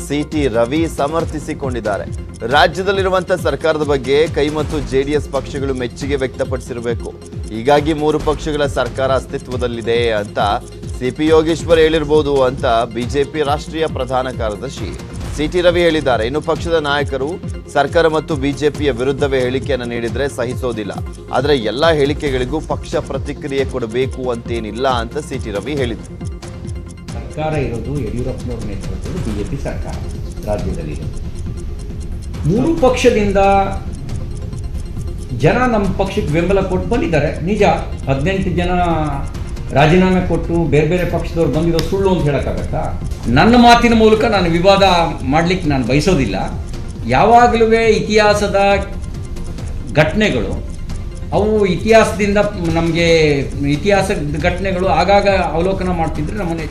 city Ravi ಸಮರ್ಥಿಸಿಕೊಂಡಿದ್ದಾರೆ ರಾಜ್ಯದಲ್ಲಿರುವಂತಹ ಸರ್ಕಾರದ ಬಗ್ಗೆ ಕೈ ಮತ್ತು ಜೆಡಿಎಸ್ ಪಕ್ಷಗಳು ಮೆಚ್ಚುಗೆ ವ್ಯಕ್ತಪಡಿಸಿರಬೇಕು ಹೀಗಾಗಿ ಮೂರು ಪಕ್ಷಗಳ ಸರ್ಕಾರ ಅಸ್ತಿತ್ವದಲ್ಲಿದೆ ಅಂತ ಸಿಪಿ ಯೋಗೇಶ್ವರ್ ಹೇಳಿರ್ಬೋದು ಅಂತ ಬಿಜೆಪಿ ರಾಷ್ಟ್ರೀಯ ಪ್ರಧಾನ ಕಾರ್ಯದರ್ಶಿ ಸಿಟಿ ರವಿ ಹೇಳಿದ್ದಾರೆ ಇನ್ನು ಪಕ್ಷದ ನಾಯಕರು ಸರ್ಕಾರ ಮತ್ತು ಬಿಜೆಪಿಯ ವಿರುದ್ಧವೇ ಹೇಳಿಕೆಯನ್ನು ನೀಡಿದ್ರೆ ಸಹಿಸೋದಿಲ್ಲ ಆದರೆ ಎಲ್ಲ ಹೇಳಿಕೆಗಳಿಗೂ ಪಕ್ಷ ಪ್ರತಿಕ್ರಿಯೆ ಕೊಡಬೇಕು ಅಂತೇನಿಲ್ಲ ಅಂತ ಸಿಟಿ ರವಿ ಹೇಳಿದರು ಸರ್ಕಾರ ಇರೋದು ಯಡಿಯೂರಪ್ಪನವ್ರ ನೇತೃತ್ವದ ಬಿ ಜೆ ಪಿ ಸರ್ಕಾರ ರಾಜ್ಯದಲ್ಲಿ ಮೂರು ಪಕ್ಷದಿಂದ ಜನ ನಮ್ಮ ಪಕ್ಷಕ್ಕೆ ಬೆಂಬಲ ಕೊಟ್ಟು ಬಂದಿದ್ದಾರೆ ನಿಜ ಹದಿನೆಂಟು ಜನ ರಾಜೀನಾಮೆ ಕೊಟ್ಟು ಬೇರೆ ಬೇರೆ ಪಕ್ಷದವ್ರು ಬಂದಿರೋ ಸುಳ್ಳು ಅಂತ ಹೇಳೋಕ್ಕಾಗತ್ತಾ ನನ್ನ ಮಾತಿನ ಮೂಲಕ ನಾನು ವಿವಾದ ಮಾಡಲಿಕ್ಕೆ ನಾನು ಬಯಸೋದಿಲ್ಲ ಯಾವಾಗಲೂ ಇತಿಹಾಸದ ಘಟನೆಗಳು ಅವು ಇತಿಹಾಸದಿಂದ ನಮಗೆ ಇತಿಹಾಸದ ಘಟನೆಗಳು ಆಗಾಗ ಅವಲೋಕನ ಮಾಡ್ತಿದ್ರೆ ನಮ್ಮನೆ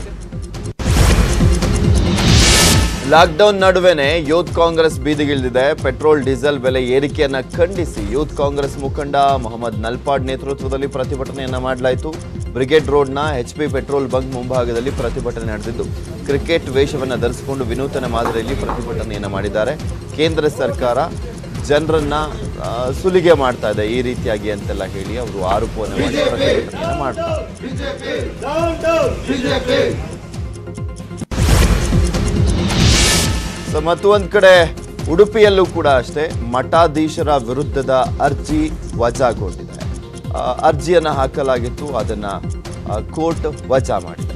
ಲಾಕ್ಡೌನ್ ನಡುವೆನೆ ಯೂತ್ ಕಾಂಗ್ರೆಸ್ ಬೀದಿಗಿಳಿದಿದೆ ಪೆಟ್ರೋಲ್ ಡೀಸೆಲ್ ಬೆಲೆ ಏರಿಕೆಯನ್ನ ಖಂಡಿಸಿ ಯೂತ್ ಕಾಂಗ್ರೆಸ್ ಮುಖಂಡ ಮೊಹಮ್ಮದ್ ನಲ್ಪಾಡ್ ನೇತೃತ್ವದಲ್ಲಿ ಪ್ರತಿಭಟನೆಯನ್ನ ಮಾಡಲಾಯಿತು ಬ್ರಿಗೇಡ್ ರೋಡ್ನ ಎಚ್ ಪಿ ಪೆಟ್ರೋಲ್ ಬಂಕ್ ಮುಂಭಾಗದಲ್ಲಿ ಪ್ರತಿಭಟನೆ ನಡೆದಿದ್ದು ಕ್ರಿಕೆಟ್ ವೇಷವನ್ನು ಧರಿಸಿಕೊಂಡು ವಿನೂತನ ಮಾದರಿಯಲ್ಲಿ ಪ್ರತಿಭಟನೆಯನ್ನ ಮಾಡಿದ್ದಾರೆ ಕೇಂದ್ರ ಸರ್ಕಾರ ಜನರನ್ನ ಆ, ಸುಲಿಗೆ ಮಾಡ್ತಾ ಇದೆ ಈ ರೀತಿಯಾಗಿ ಅಂತೆಲ್ಲ ಹೇಳಿ ಅವರು ಆರೋಪವನ್ನು ಮಾಡಿ ಪ್ರತಿಭಟನೆಯನ್ನ ಮಾಡ್ತಾರೆ ಸೊ ಮತ್ತೊಂದು ಕಡೆ ಉಡುಪಿಯಲ್ಲೂ ಕೂಡ ಅಷ್ಟೇ ಮಠಾಧೀಶರ ವಿರುದ್ಧದ ಅರ್ಜಿ ವಜಾಗೊಂಡಿದೆ ಆ, ಅರ್ಜಿಯನ್ನ ಹಾಕಲಾಗಿತ್ತು ಅದನ್ನ ಆ, ಕೋರ್ಟ್ ವಜಾ ಮಾಡಿದೆ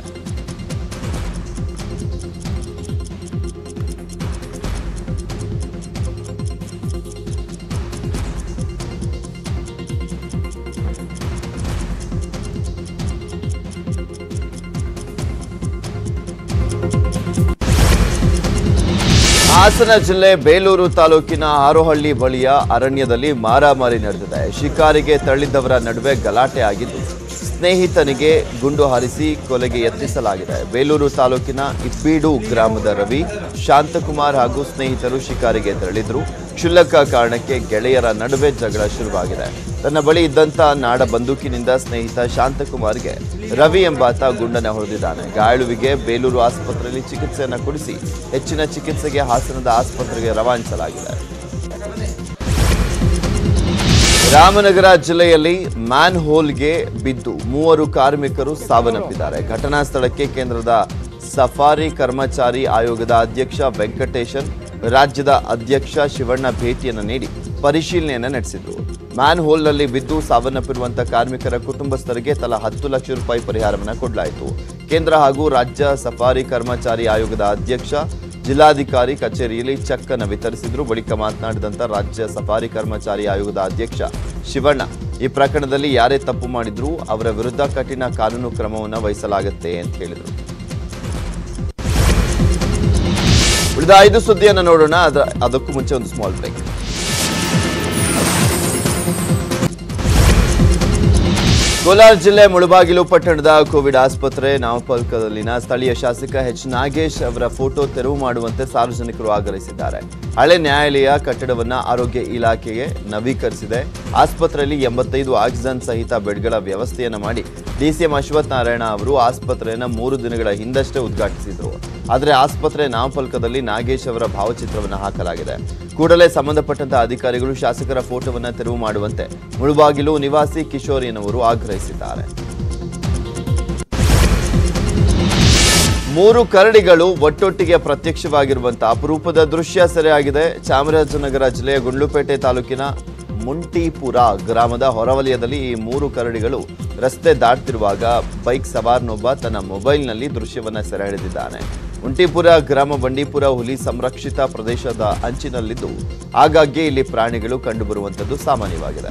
ಹಾಸನ ಜಿಲ್ಲೆ ಬೇಲೂರು ತಾಲೂಕಿನ ಹಾರೋಹಳ್ಳಿ ಬಳಿಯ ಅರಣ್ಯದಲ್ಲಿ ಮಾರಾಮಾರಿ ನಡೆದಿದೆ ಶಿಕಾರಿಗೆ ತಳ್ಳಿದ್ದವರ ನಡುವೆ ಗಲಾಟೆ ಆಗಿದ್ದು ಸ್ನೇಹಿತನಿಗೆ ಗುಂಡು ಹಾರಿಸಿ ಕೊಲೆಗೆ ಯತ್ನಿಸಲಾಗಿದೆ ಬೇಲೂರು ತಾಲೂಕಿನ ಇಪ್ಪೀಡು ಗ್ರಾಮದ ರವಿ ಶಾಂತಕುಮಾರ್ ಹಾಗೂ ಸ್ನೇಹಿತರು ಶಿಕಾರಿಗೆ ತೆರಳಿದ್ರು ಕ್ಷುಲ್ಲಕ ಕಾರಣಕ್ಕೆ ಗೆಳೆಯರ ನಡುವೆ ಜಗಳ ಶುರುವಾಗಿದೆ ತನ್ನ ಬಳಿ ಇದ್ದಂತ ನಾಡ ಬಂದೂಕಿನಿಂದ ಸ್ನೇಹಿತ ಶಾಂತಕುಮಾರ್ಗೆ ರವಿ ಎಂಬಾತ ಗುಂಡನೆ ಹೊಡೆದಿದ್ದಾನೆ ಗಾಯಾಳುವಿಗೆ ಬೇಲೂರು ಆಸ್ಪತ್ರೆಯಲ್ಲಿ ಚಿಕಿತ್ಸೆಯನ್ನು ಕೊಡಿಸಿ ಹೆಚ್ಚಿನ ಚಿಕಿತ್ಸೆಗೆ ಹಾಸನದ ಆಸ್ಪತ್ರೆಗೆ ರವಾನಿಸಲಾಗಿದೆ ರಾಮನಗರ ಜಿಲ್ಲೆಯಲ್ಲಿ ಮ್ಯಾನ್ ಹೋಲ್ಗೆ ಬಿದ್ದು ಮೂವರು ಕಾರ್ಮಿಕರು ಸಾವನ್ನಪ್ಪಿದ್ದಾರೆ ಘಟನಾ ಸ್ಥಳಕ್ಕೆ ಕೇಂದ್ರದ ಸಫಾರಿ ಕರ್ಮಚಾರಿ ಆಯೋಗದ ಅಧ್ಯಕ್ಷ ವೆಂಕಟೇಶನ್ ರಾಜ್ಯದ ಅಧ್ಯಕ್ಷ ಶಿವಣ್ಣ ಭೇಟಿಯನ್ನು ನೀಡಿ ಪರಿಶೀಲನೆಯನ್ನು ನಡೆಸಿದರು ಮ್ಯಾನ್ ಹೋಲ್ನಲ್ಲಿ ಬಿದ್ದು ಸಾವನ್ನಪ್ಪಿರುವಂತಹ ಕಾರ್ಮಿಕರ ಕುಟುಂಬಸ್ಥರಿಗೆ ತಲಾ ಹತ್ತು ಲಕ್ಷ ರೂಪಾಯಿ ಪರಿಹಾರವನ್ನು ಕೊಡಲಾಯಿತು ಕೇಂದ್ರ ಹಾಗೂ ರಾಜ್ಯ ಸಫಾರಿ ಕರ್ಮಚಾರಿ ಆಯೋಗದ ಅಧ್ಯಕ್ಷ ಜಿಲ್ಲಾಧಿಕಾರಿ ಕಚೇರಿಯಲ್ಲಿ ಚೆಕ್ ಅನ್ನು ವಿತರಿಸಿದ್ರು ಬಳಿಕ ಮಾತನಾಡಿದಂತ ರಾಜ್ಯ ಸಫಾರಿ ಕರ್ಮಚಾರಿ ಆಯೋಗದ ಅಧ್ಯಕ್ಷ ಶಿವಣ್ಣ ಈ ಪ್ರಕರಣದಲ್ಲಿ ಯಾರೇ ತಪ್ಪು ಮಾಡಿದ್ರು ಅವರ ವಿರುದ್ಧ ಕಠಿಣ ಕಾನೂನು ಕ್ರಮವನ್ನು ವಹಿಸಲಾಗುತ್ತೆ ಅಂತ ಹೇಳಿದರು ಉಳಿದ ಐದು ಸುದ್ದಿಯನ್ನು ನೋಡೋಣ ಅದ್ರ ಅದಕ್ಕೂ ಮುಂಚೆ ಒಂದು ಸ್ಮಾಲ್ ಬ್ರೇಕ್ ಕೋಲಾರ ಜಿಲ್ಲೆ ಮುಳಬಾಗಿಲು ಪಟ್ಟಣದ ಕೋವಿಡ್ ಆಸ್ಪತ್ರೆ ನಾಮಫಲಕದಲ್ಲಿನ ಸ್ಥಳೀಯ ಶಾಸಕ ಎಚ್ ನಾಗೇಶ್ ಅವರ ಫೋಟೋ ತೆರವು ಮಾಡುವಂತೆ ಸಾರ್ವಜನಿಕರು ಆಗ್ರಹಿಸಿದ್ದಾರೆ ಹಳೆ ನ್ಯಾಯಾಲಯ ಕಟ್ಟಡವನ್ನ ಆರೋಗ್ಯ ಇಲಾಖೆಗೆ ನವೀಕರಿಸಿದೆ ಆಸ್ಪತ್ರೆಯಲ್ಲಿ ಎಂಬತ್ತೈದು ಆಕ್ಸಿಜನ್ ಸಹಿತ ಬೆಡ್ಗಳ ವ್ಯವಸ್ಥೆಯನ್ನು ಮಾಡಿ ಡಿಸಿಎಂ ಅಶ್ವಥ್ ನಾರಾಯಣ ಅವರು ಆಸ್ಪತ್ರೆಯನ್ನು ಮೂರು ದಿನಗಳ ಹಿಂದಷ್ಟೇ ಉದ್ಘಾಟಿಸಿದರು ಆದರೆ ಆಸ್ಪತ್ರೆ ನಾಮಫಲಕದಲ್ಲಿ ನಾಗೇಶ್ ಅವರ ಭಾವಚಿತ್ರವನ್ನು ಹಾಕಲಾಗಿದೆ ಕೂಡಲೇ ಸಂಬಂಧಪಟ್ಟಂತಹ ಅಧಿಕಾರಿಗಳು ಶಾಸಕರ ಫೋಟೋವನ್ನು ತೆರವು ಮಾಡುವಂತೆ ಮುಳುಬಾಗಿಲು ನಿವಾಸಿ ಕಿಶೋರಿಯನವರು ಆಗ್ರಹಿಸಿದ್ದಾರೆ ಮೂರು ಕರಡಿಗಳು ಒಟ್ಟೊಟ್ಟಿಗೆ ಪ್ರತ್ಯಕ್ಷವಾಗಿರುವಂತಹ ಅಪರೂಪದ ದೃಶ್ಯ ಸೆರೆಯಾಗಿದೆ ಚಾಮರಾಜನಗರ ಜಿಲ್ಲೆಯ ಗುಂಡ್ಲುಪೇಟೆ ತಾಲೂಕಿನ ಮುಂಟಿಪುರ ಗ್ರಾಮದ ಹೊರವಲಯದಲ್ಲಿ ಈ ಮೂರು ಕರಡಿಗಳು ರಸ್ತೆ ದಾಟ್ತಿರುವಾಗ ಬೈಕ್ ಸವಾರನೊಬ್ಬ ತನ್ನ ಮೊಬೈಲ್ನಲ್ಲಿ ದೃಶ್ಯವನ್ನ ಸೆರೆ ಹಿಡಿದಿದ್ದಾನೆ ಮುಂಟಿಪುರ ಗ್ರಾಮ ಬಂಡೀಪುರ ಹುಲಿ ಸಂರಕ್ಷಿತ ಪ್ರದೇಶದ ಅಂಚಿನಲ್ಲಿದ್ದು ಆಗಾಗ್ಗೆ ಇಲ್ಲಿ ಪ್ರಾಣಿಗಳು ಕಂಡುಬರುವಂಥದ್ದು ಸಾಮಾನ್ಯವಾಗಿದೆ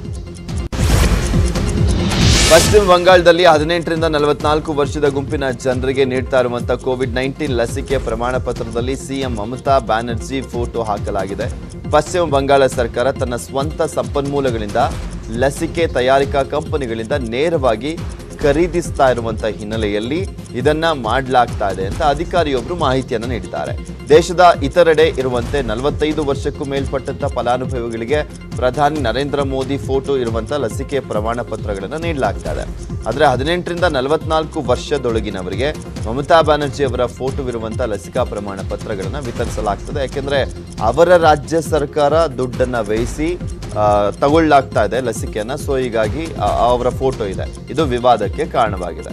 ಪಶ್ಚಿಮ ಬಂಗಾಳದಲ್ಲಿ ಹದಿನೆಂಟರಿಂದ ನಲವತ್ನಾಲ್ಕು ವರ್ಷದ ಗುಂಪಿನ ಜನರಿಗೆ ನೀಡ್ತಾ ಇರುವಂತಹ ಕೋವಿಡ್ ನೈನ್ಟೀನ್ ಲಸಿಕೆ ಪ್ರಮಾಣ ಪತ್ರದಲ್ಲಿ ಸಿಎಂ ಮಮತಾ ಬ್ಯಾನರ್ಜಿ ಫೋಟೋ ಹಾಕಲಾಗಿದೆ ಪಶ್ಚಿಮ ಬಂಗಾಳ ಸರ್ಕಾರ ತನ್ನ ಸ್ವಂತ ಸಂಪನ್ಮೂಲಗಳಿಂದ ಲಸಿಕೆ ತಯಾರಿಕಾ ಕಂಪನಿಗಳಿಂದ ನೇರವಾಗಿ ಖರೀದಿಸ್ತಾ ಇರುವಂತ ಹಿನ್ನೆಲೆಯಲ್ಲಿ ಇದನ್ನ ಮಾಡಲಾಗ್ತಾ ಇದೆ ಅಂತ ಅಧಿಕಾರಿಯೊಬ್ಬರು ಮಾಹಿತಿಯನ್ನು ನೀಡಿದ್ದಾರೆ ದೇಶದ ಇತರೆಡೆ ಇರುವಂತೆ ನಲವತ್ತೈದು ವರ್ಷಕ್ಕೂ ಮೇಲ್ಪಟ್ಟಂತ ಫಲಾನುಭವಿಗಳಿಗೆ ಪ್ರಧಾನಿ ನರೇಂದ್ರ ಮೋದಿ ಫೋಟೋ ಇರುವಂತ ಲಸಿಕೆ ಪ್ರಮಾಣ ಪತ್ರಗಳನ್ನು ನೀಡಲಾಗ್ತಾ ಇದೆ ಆದರೆ ಹದಿನೆಂಟರಿಂದ ನಲವತ್ನಾಲ್ಕು ವರ್ಷದೊಳಗಿನವರಿಗೆ ಮಮತಾ ಬ್ಯಾನರ್ಜಿ ಅವರ ಫೋಟೋ ಇರುವಂತ ಲಸಿಕಾ ಪ್ರಮಾಣ ಪತ್ರಗಳನ್ನು ವಿತರಿಸಲಾಗ್ತದೆ ಯಾಕೆಂದ್ರೆ ಅವರ ರಾಜ್ಯ ಸರ್ಕಾರ ದುಡ್ಡನ್ನ ವ್ಯಯಿಸಿ ಆ, ತಗೊಳ್ಳಾಗ್ತಾ ಇದೆ ಲಸಿಕೆಯನ್ನ ಸೊ ಹೀಗಾಗಿ ಆ- ಅವರ ಫೋಟೋ ಇದೆ ಇದು ವಿವಾದಕ್ಕೆ ಕಾರಣವಾಗಿದೆ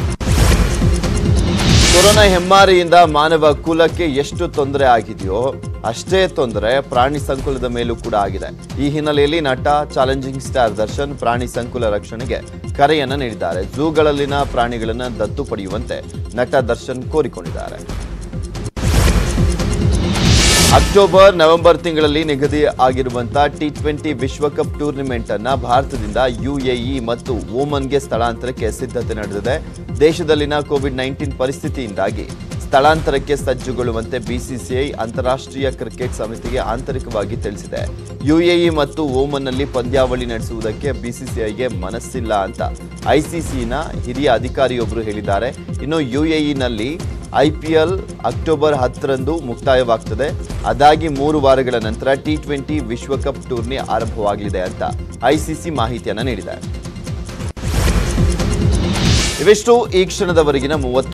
ಕೊರೋನಾ ಹೆಮ್ಮಾರಿಯಿಂದ ಮಾನವ ಕುಲಕ್ಕೆ ಎಷ್ಟು ತೊಂದರೆ ಆಗಿದೆಯೋ ಅಷ್ಟೇ ತೊಂದರೆ ಪ್ರಾಣಿ ಸಂಕುಲದ ಮೇಲೂ ಕೂಡ ಆಗಿದೆ ಈ ಹಿನ್ನೆಲೆಯಲ್ಲಿ ನಟ ಚಾಲೆಂಜಿಂಗ್ ಸ್ಟಾರ್ ದರ್ಶನ್ ಪ್ರಾಣಿ ಸಂಕುಲ ರಕ್ಷಣೆಗೆ ಕರೆಯನ್ನ ನೀಡಿದ್ದಾರೆ ಝೂಗಳಲ್ಲಿನ ಪ್ರಾಣಿಗಳನ್ನ ದತ್ತು ಪಡೆಯುವಂತೆ ನಟ ದರ್ಶನ್ ಕೋರಿಕೊಂಡಿದ್ದಾರೆ ಅಕ್ಟೋಬರ್ ನವೆಂಬರ್ ತಿಂಗಳಲ್ಲಿ ನಿಗದಿ ಆಗಿರುವಂತಹ ಟಿ ಟ್ವೆಂಟಿ ವಿಶ್ವಕಪ್ ಟೂರ್ನಿಮೆಂಟ್ ಅನ್ನ ಭಾರತದಿಂದ ಯುಎಇ ಮತ್ತು ಓಮನ್ಗೆ ಸ್ಥಳಾಂತರಕ್ಕೆ ಸಿದ್ಧತೆ ನಡೆದಿದೆ ದೇಶದಲ್ಲಿನ ಕೋವಿಡ್ ನೈನ್ಟೀನ್ ಪರಿಸ್ಥಿತಿಯಿಂದಾಗಿ ಸ್ಥಳಾಂತರಕ್ಕೆ ಸಜ್ಜುಗೊಳ್ಳುವಂತೆ ಬಿಸಿಸಿಐ ಅಂತಾರಾಷ್ಟ್ರೀಯ ಕ್ರಿಕೆಟ್ ಸಮಿತಿಗೆ ಆಂತರಿಕವಾಗಿ ತಿಳಿಸಿದೆ ಯುಎಇ ಮತ್ತು ಓಮನ್ನಲ್ಲಿ ಪಂದ್ಯಾವಳಿ ನಡೆಸುವುದಕ್ಕೆ ಬಿಸಿಸಿಐಗೆ ಮನಸ್ಸಿಲ್ಲ ಅಂತ ಐಸಿಸಿನ ಹಿರಿಯ ಅಧಿಕಾರಿಯೊಬ್ಬರು ಹೇಳಿದ್ದಾರೆ ಇನ್ನು ಯುಎಇನಲ್ಲಿ ಐಪಿಎಲ್ ಅಕ್ಟೋಬರ್ ಹತ್ತರಂದು ಮುಕ್ತಾಯವಾಗ್ತದೆ ಅದಾಗಿ ಮೂರು ವಾರಗಳ ನಂತರ ಟಿ ಟ್ವೆಂಟಿ ವಿಶ್ವಕಪ್ ಟೂರ್ನಿ ಆರಂಭವಾಗಲಿದೆ ಅಂತ ಐಸಿಸಿ ಮಾಹಿತಿಯನ್ನ ನೀಡಿದೆ ಇವಿಷ್ಟು ಈ ಕ್ಷಣದವರೆಗಿನ ಮೂವತ್ತು